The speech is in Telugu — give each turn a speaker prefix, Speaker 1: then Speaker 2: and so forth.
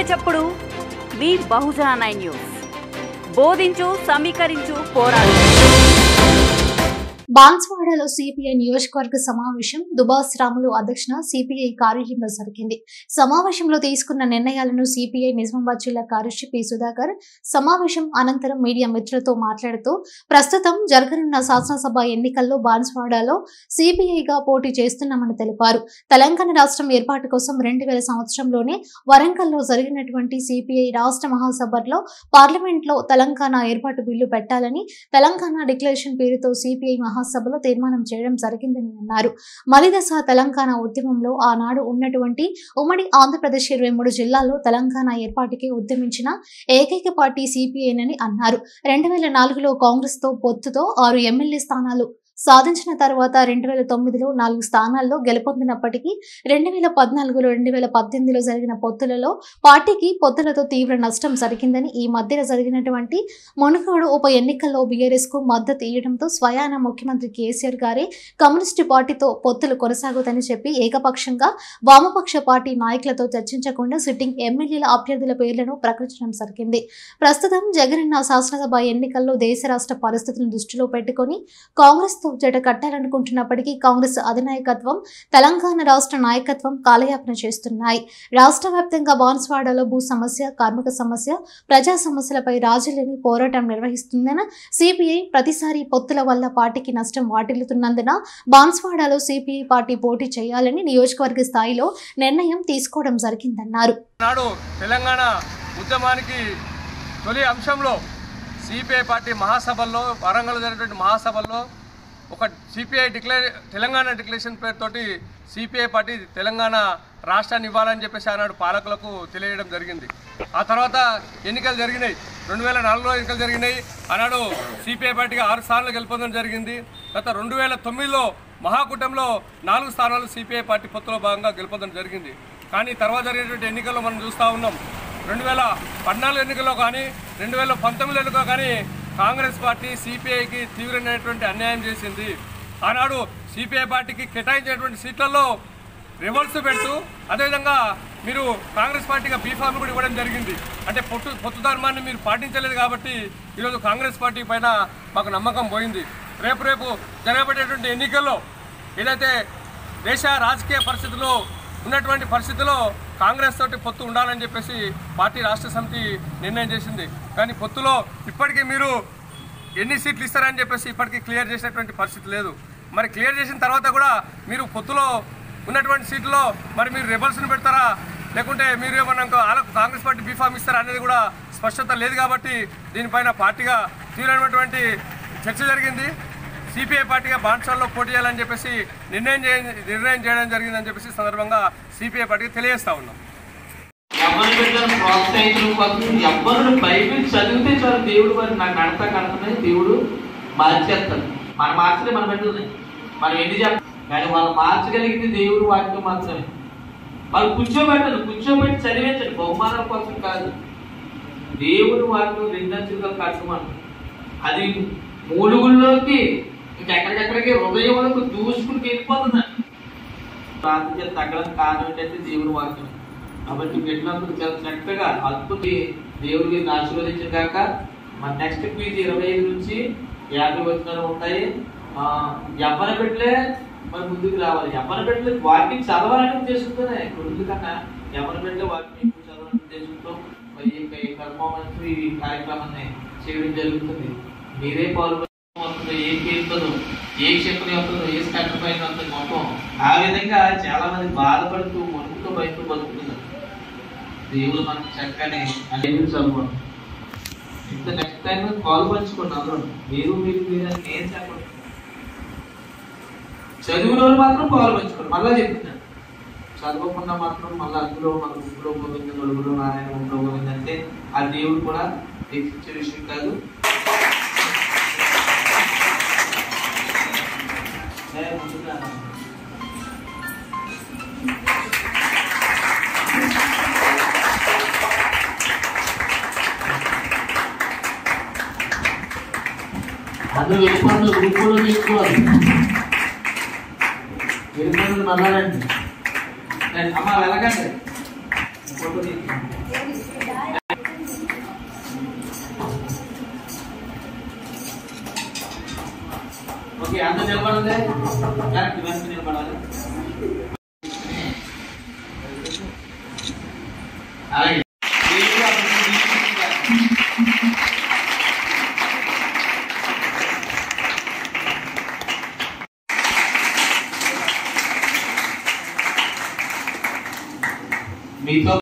Speaker 1: చప్పుడు మీ బహుజన నైన్ న్యూస్ బోధించు సమీకరించు పోరాడు
Speaker 2: బాన్స్వాడలో సిపిఐ నియోజకవర్గ సమావేశం దుబాస్ రాములు అధ్యక్షన సిపిఐ కార్యాలయంలో జరిగింది సమావేశంలో తీసుకున్న నిర్ణయాలను సిపిఐ నిజామాబాద్ జిల్లా కార్యదర్శి పి సుధాకర్ సమావేశం అనంతరం మీడియా మిత్రులతో మాట్లాడుతూ ప్రస్తుతం జరగనున్న శాసనసభ ఎన్నికల్లో బాన్స్వాడలో సిపిఐగా పోటీ చేస్తున్నామని తెలిపారు తెలంగాణ రాష్ట్రం ఏర్పాటు కోసం రెండు వేల సంవత్సరంలోనే వరంగల్లో జరిగినటువంటి సిపిఐ రాష్ట్ర మహాసభలో పార్లమెంట్ లో తెలంగాణ ఏర్పాటు బిల్లు పెట్టాలని తెలంగాణ డిక్లరేషన్ పేరుతో సిపిఐ మహాసభలో తీర్మానం చేయడం జరిగిందని అన్నారు మలిదశ తెలంగాణ ఉద్యమంలో ఆనాడు ఉన్నటువంటి ఉమ్మడి ఆంధ్రప్రదేశ్ ఇరవై మూడు జిల్లాల్లో తెలంగాణ ఏర్పాటుకి ఉద్యమించిన ఏకైక పార్టీ సిపిఐనని అన్నారు రెండు వేల నాలుగులో కాంగ్రెస్ తో పొత్తుతో ఆరు ఎమ్మెల్యే స్థానాలు సాధించిన తర్వాత రెండు వేల తొమ్మిదిలో నాలుగు స్థానాల్లో గెలుపొందినప్పటికీ రెండు వేల పద్నాలుగులో రెండు వేల పద్దెనిమిదిలో జరిగిన పొత్తులలో పార్టీకి పొత్తులతో తీవ్ర నష్టం జరిగిందని ఈ మధ్యన జరిగినటువంటి మునుగోడు ఉప ఎన్నికల్లో బీఆర్ఎస్ కు మద్దతు ఇవ్వడంతో స్వయాన ముఖ్యమంత్రి కేసీఆర్ గారే కమ్యూనిస్టు పార్టీతో పొత్తులు కొనసాగుదని చెప్పి ఏకపక్షంగా వామపక్ష పార్టీ నాయకులతో చర్చించకుండా సిట్టింగ్ ఎమ్మెల్యేల అభ్యర్థుల పేర్లను ప్రకటించడం జరిగింది ప్రస్తుతం జగనన్న శాసనసభ ఎన్నికల్లో దేశ రాష్ట్ర పరిస్థితులను దృష్టిలో పెట్టుకొని కాంగ్రెస్ తో జట కట్టాలనుకుంటున్నప్పటికీ కాంగ్రెస్ అధినాయకత్వం తెలంగాణ రాష్ట్ర నాయకత్వం కాలయాపన చేస్తున్నాయి రాష్ట్ర వ్యాప్తంగా బాన్స్వాడలో భూ సమస్య కార్మిక సమస్య ప్రజా సమస్యలపై రాజులేని పోరాటం నిర్వహిస్తుందన్న సిపిఐ ప్రతిసారి పొత్తుల వల్ల పార్టీకి నష్టం వాటిల్లుతున్నందున బాన్స్వాడలో సిపిఐ పార్టీ పోటీ చేయాలని నియోజకవర్గ స్థాయిలో నిర్ణయం తీసుకోవడం జరిగిందన్నారు
Speaker 3: నాడు తెలంగాణ ఉద్యమానికి తొలి అంశంలో సిపిఐ పార్టీ మహాసభల్లో వరంగల్ జరిగినటువంటి మహాసభల్లో ఒక సిపిఐ డిక్లేర్ తెలంగాణ డిక్లరేషన్ పేరుతోటి సిపిఐ పార్టీ తెలంగాణ రాష్ట్రాన్ని ఇవ్వాలని చెప్పేసి ఆనాడు పాలకులకు తెలియజేయడం జరిగింది ఆ తర్వాత ఎన్నికలు జరిగినాయి రెండు వేల నాలుగులో ఎన్నికలు జరిగినాయి ఆనాడు సిపిఐ పార్టీకి ఆరు స్థానాలు గెలుపొందడం జరిగింది తర్వాత రెండు వేల తొమ్మిదిలో మహాకూటంలో నాలుగు స్థానాలు సిపిఐ పార్టీ పొత్తులో భాగంగా గెలుపొందడం జరిగింది కానీ తర్వాత జరిగినటువంటి ఎన్నికల్లో మనం చూస్తూ ఉన్నాం రెండు వేల పద్నాలుగు ఎన్నికల్లో కానీ రెండు వేల పంతొమ్మిది ఎన్నికల్లో కానీ కాంగ్రెస్ పార్టీ సిపిఐకి తీవ్రమైనటువంటి అన్యాయం చేసింది ఆనాడు సిపిఐ పార్టీకి కేటాయించినటువంటి సీట్లలో రివర్స్ పెడుతూ అదేవిధంగా మీరు కాంగ్రెస్ పార్టీగా బీఫామ్ కూడా ఇవ్వడం జరిగింది అంటే పొత్తు పొత్తు ధర్మాన్ని మీరు పాటించలేదు కాబట్టి ఈరోజు కాంగ్రెస్ పార్టీ పైన మాకు నమ్మకం పోయింది రేపు రేపు జరగబడేటువంటి ఎన్నికల్లో ఏదైతే దేశ రాజకీయ పరిస్థితుల్లో ఉన్నటువంటి పరిస్థితుల్లో కాంగ్రెస్ తోటి పొత్తు ఉండాలని చెప్పేసి పార్టీ రాష్ట్ర సమితి నిర్ణయం చేసింది కానీ పొత్తులో ఇప్పటికీ మీరు ఎన్ని సీట్లు ఇస్తారని చెప్పేసి ఇప్పటికీ క్లియర్ చేసినటువంటి పరిస్థితి లేదు మరి క్లియర్ చేసిన తర్వాత కూడా మీరు పొత్తులో ఉన్నటువంటి సీట్లో మరి మీరు రెబల్స్ని పెడతారా లేకుంటే మీరు ఏమన్నా ఇంకా వాళ్ళకు కాంగ్రెస్ పార్టీ బీఫామ్ ఇస్తారా అనేది కూడా స్పష్టత లేదు కాబట్టి దీనిపైన పార్టీగా తీవ్రమైనటువంటి చర్చ జరిగింది సిపిఐ పార్టీగా బాన్సాల్లో పోటీ చేయాలని చెప్పేసి నిర్ణయం చేయ నిర్ణయం చేయడం జరిగిందని చెప్పేసి ఈ సందర్భంగా సిపిఐ పార్టీకి తెలియజేస్తా ఉన్నాం
Speaker 4: ఎవరి బిడ్డను ప్రోత్సహించడం కోసం ఎవరు బైబిల్ చదివితే చాలు దేవుడు మరి నాకు నడత కడతనే దేవుడు మార్చేస్తాడు మనం మార్చలే మన బిడ్డలని మనం ఎన్ని చెప్ప కానీ వాళ్ళు మార్చగలిగింది దేవుడు వాక్యం మాత్రమే వాళ్ళు కూర్చోబెట్టదు కూర్చోబెట్టి చదివించండి బహుమానాల కోసం కాదు దేవుడు వాక్యం రెండంచులుగా కట్టమను అది మూలుగుల్లోకి ఇంకెక్కడికెక్కడికి హృదయంలోకి దూసుకుని వెళ్ళిపోతుందండి ప్రార్థన తగ్గడం కారణం ఏంటంటే దేవుని వాక్యం కాబట్టి పెట్టినప్పుడు చాలా చక్కగా అద్భుత దేవుడిని ఆశీర్వదించిన కాక మన నెక్స్ట్ పీజీ ఇరవై ఐదు నుంచి యాభై వచనాలు ఉంటాయి ఆ, యవ్వన బిడ్డలే మరి ముందుకు రావాలి యవ్వన బిడ్డలు వాక్యం చదవాలని ఉద్దేశంతోనే ఇప్పుడు ఎందుకన్నా యవ్వన బిడ్డలు వాక్యం ఎక్కువ చదవాలని ఉద్దేశంతో మరి ఈ యొక్క ఈ పర్ఫార్మెన్స్ ఈ కార్యక్రమాన్ని చేయడం జరుగుతుంది మీరే పాల్గొని వస్తుందో ఏ కీర్తను ఏ క్షేత్రం వస్తుందో ఏ స్కట్ పైన వస్తుంది మొత్తం ఆ విధంగా చాలా మంది బాధపడుతూ మనుకుతో బయటకు బతుకుతున్నారు దేవుడు మనకు చక్కని అనేది చదువుకోండి ఇంత నెక్స్ట్ టైం కాల్ పంచుకోండి అందరూ మీరు మీరు మీరు అని నేను చెప్పండి చదువులో మాత్రం కాల్ పంచుకోండి మళ్ళా చెప్తున్నాను చదవకుండా మాత్రం మళ్ళీ అందులో మన ముగ్గులో పోతుంది నలుగులో నారాయణ ముగ్గులో పోతుంది అంటే ఆ దేవుడు కూడా దీక్షించే విషయం కాదు సరే, ముందుగా అందరూ వెళ్ళిపోండి గ్రూపులో తీసుకోవాలి వెళ్ళిపోండి మళ్ళారండి అమ్మ వెళ్ళకండి ఫోటో తీసి. ఓకే అంత నిలబడండి కరెక్ట్ వెనక్కి నిలబడాలి అలాగే దేవుడు అప్పుడు దీవించాడు. మీతో